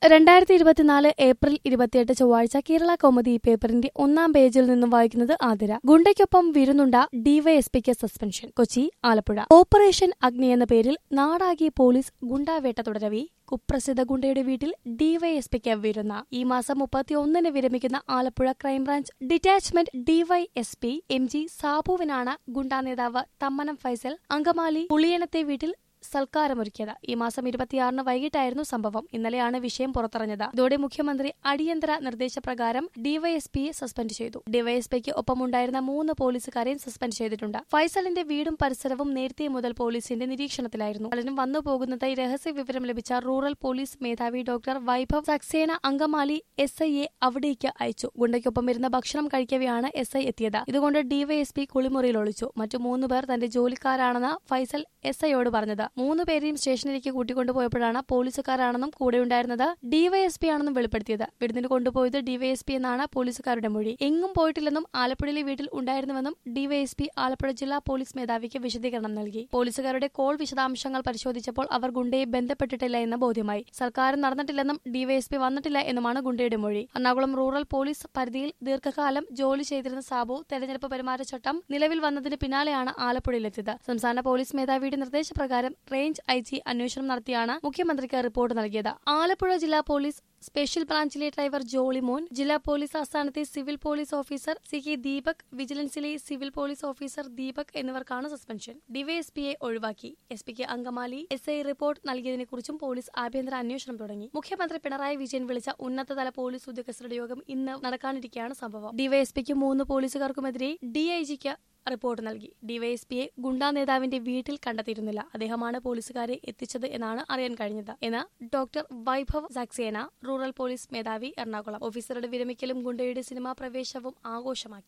രണ്ടായിരത്തി ഇരുപത്തിനാല് ഏപ്രിൽ ഇരുപത്തിയെട്ട് ചൊവ്വാഴ്ച കേരള കൗമുദി പേപ്പറിന്റെ ഒന്നാം പേജിൽ നിന്നും വായിക്കുന്നത് ആതിര ഗുണ്ടയ്ക്കൊപ്പം വിരുന്നുണ്ട ഡിവൈഎസ്പിക്ക് സസ്പെൻഷൻ കൊച്ചി ആലപ്പുഴ ഓപ്പറേഷൻ അഗ്നി എന്ന പേരിൽ നാടാകെ പോലീസ് ഗുണ്ടാവേട്ട തുടരവി കുപ്രസിദ്ധ ഗുണ്ടയുടെ വീട്ടിൽ ഡിവൈഎസ്പിക്ക് വിരുന്ന ഈ മാസം മുപ്പത്തിയൊന്നിന് വിരമിക്കുന്ന Alappuzha crime branch detachment DYSP M G സാബുവിനാണ് ഗുണ്ടാ നേതാവ് തമ്മനം ഫൈസൽ അങ്കമാലി പുളിയണത്തെ വീട്ടിൽ സൽക്കാരമൊരുക്കിയത് ഈ മാസം ഇരുപത്തിയാറിന് വൈകിട്ടായിരുന്നു സംഭവം ഇന്നലെയാണ് വിഷയം പുറത്തറിഞ്ഞത് ഇതോടെ മുഖ്യമന്ത്രി അടിയന്തര നിർദ്ദേശപ്രകാരം ഡിവൈഎസ്പിയെ സസ്പെൻഡ് ചെയ്തു ഡിവൈഎസ്പിക്ക് ഒപ്പമുണ്ടായിരുന്ന മൂന്ന് പോലീസുകാരെയും സസ്പെൻഡ് ചെയ്തിട്ടുണ്ട് ഫൈസലിന്റെ വീടും പരിസരവും നേരത്തെ മുതൽ പോലീസിന്റെ നിരീക്ഷണത്തിലായിരുന്നു പലരും വന്നു പോകുന്നതായി രഹസ്യ വിവരം ലഭിച്ച റൂറൽ പോലീസ് മേധാവി ഡോക്ടർ വൈഭവ് സക്സേന അങ്കമാലി എസ് ഐയെ അവിടേക്ക് അയച്ചു ഗുണ്ടയ്ക്കൊപ്പം ഇരുന്ന് ഭക്ഷണം കഴിക്കവെയാണ് എസ് ഐ എത്തിയത് ഇതുകൊണ്ട് ഡിവൈഎസ്പി കുളിമുറിയിൽ ഒളിച്ചു മറ്റു മൂന്ന് പേർ തന്റെ ജോലിക്കാരാണെന്ന് ഫൈസൽ എസ് ഐയോട് പറഞ്ഞത് മൂന്ന് പേരെയും സ്റ്റേഷനിലേക്ക് കൂട്ടിക്കൊണ്ടുപോയപ്പോഴാണ് പോലീസുകാരാണെന്നും കൂടെയുണ്ടായിരുന്നത് ഡിവൈഎസ്പി ആണെന്നും വെളിപ്പെടുത്തിയത് വിരുന്നിന് കൊണ്ടുപോയത് ഡിവൈഎസ്പി എന്നാണ് പോലീസുകാരുടെ മൊഴി എങ്ങും പോയിട്ടില്ലെന്നും ആലപ്പുഴയിലെ വീട്ടിൽ ഉണ്ടായിരുന്നുവെന്നും ഡിവൈഎസ്പി ആലപ്പുഴ ജില്ലാ പോലീസ് മേധാവിക്ക് വിശദീകരണം നൽകി പോലീസുകാരുടെ കോൾ വിശദാംശങ്ങൾ പരിശോധിച്ചപ്പോൾ അവർ ഗുണ്ടയെ ബന്ധപ്പെട്ടിട്ടില്ല എന്ന് ബോധ്യമായി സർക്കാരും നടന്നിട്ടില്ലെന്നും ഡിവൈഎസ്പി വന്നിട്ടില്ല എന്നുമാണ് ഗുണ്ടയുടെ മൊഴി എറണാകുളം റൂറൽ പോലീസ് പരിധിയിൽ ദീർഘകാലം ജോലി ചെയ്തിരുന്ന സാബു തെരഞ്ഞെടുപ്പ് പെരുമാറ്റച്ചട്ടം നിലവിൽ വന്നതിന് പിന്നാലെയാണ് ആലപ്പുഴയിലെത്തിയത് സംസ്ഥാന പോലീസ് മേധാവിയുടെ നിർദ്ദേശപ്രകാരം റേഞ്ച് ഐ ജി അന്വേഷണം നടത്തിയാണ് മുഖ്യമന്ത്രിക്ക് റിപ്പോർട്ട് നൽകിയത് ആലപ്പുഴ ജില്ലാ പോലീസ് സ്പെഷ്യൽ ബ്രാഞ്ചിലെ ഡ്രൈവർ ജോളിമോൻ ജില്ലാ പോലീസ് ആസ്ഥാനത്തെ civil police officer C K Deepak വിജിലൻസിലെ സിവിൽ പോലീസ് ഓഫീസർ ദീപക് എന്നിവർക്കാണ് സസ്പെൻഷൻ ഡിവൈഎസ്പിയെ ഒഴിവാക്കി എസ് പിക്ക് അങ്കമാലി എസ് ഐ റിപ്പോർട്ട് നൽകിയതിനെക്കുറിച്ചും പോലീസ് ആഭ്യന്തര അന്വേഷണം തുടങ്ങി മുഖ്യമന്ത്രി പിണറായി വിജയൻ വിളിച്ച ഉന്നതതല പോലീസ് ഉദ്യോഗസ്ഥരുടെ യോഗം ഇന്ന് നടക്കാനിരിക്കെയാണ് സംഭവം ഡിവൈഎസ്പിക്കും മൂന്ന് പോലീസുകാർക്കുമെതിരെ ഡിഐജിക്ക് റിപ്പോർട്ട് നൽകി ഡിവൈഎസ്പിയെ ഗുണ്ടാ നേതാവിന്റെ വീട്ടിൽ കണ്ടെത്തിയിരുന്നില്ല അദ്ദേഹമാണ് പോലീസുകാരെ എത്തിച്ചത് എന്നാണ് അറിയാൻ കഴിഞ്ഞത് എന്ന് doctor Vaibhav Saxena rural police മേധാവി എറണാകുളം ഓഫീസറുടെ വിരമിക്കലും ഗുണ്ടയുടെ സിനിമാ പ്രവേശവും ആഘോഷമാക്കി